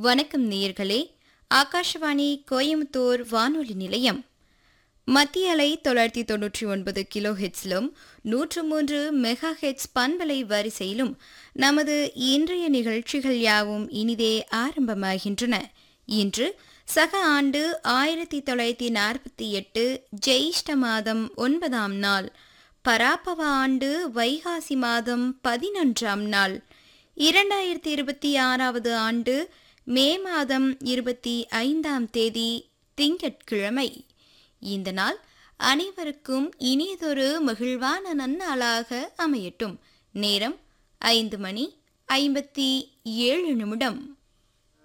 வணக்கம் நேயர்களே ஆகாஷவாணி கோயம்புத்தூர் வானொலி நிலையம் மத்திய அலை தொள்ளாயிரத்தி தொன்னூற்றி ஒன்பது கிலோ ஹெட்ஸிலும் நூற்று மூன்று மெகா ஹெட்ஸ் பண்பலை வரிசையிலும் நமது இன்றைய நிகழ்ச்சிகள் யாவும் இனிதே ஆரம்பமாகின்றன இன்று சக ஆண்டு ஆயிரத்தி தொள்ளாயிரத்தி நாற்பத்தி எட்டு ஜெயிஷ்ட மாதம் ஒன்பதாம் நாள் பராபவ ஆண்டு வைகாசி மாதம் பதினொன்றாம் நாள் இரண்டாயிரத்தி இருபத்தி ஆறாவது ஆண்டு மே மாதம் இருபத்தி ஐந்தாம் தேதி திங்கட்கிழமை இந்த நாள் அனைவருக்கும் இனியதொரு மகிழ்வான நன்னாளாக அமையட்டும் நேரம் ஐந்து மணி ஐம்பத்தி ஏழு நிமிடம்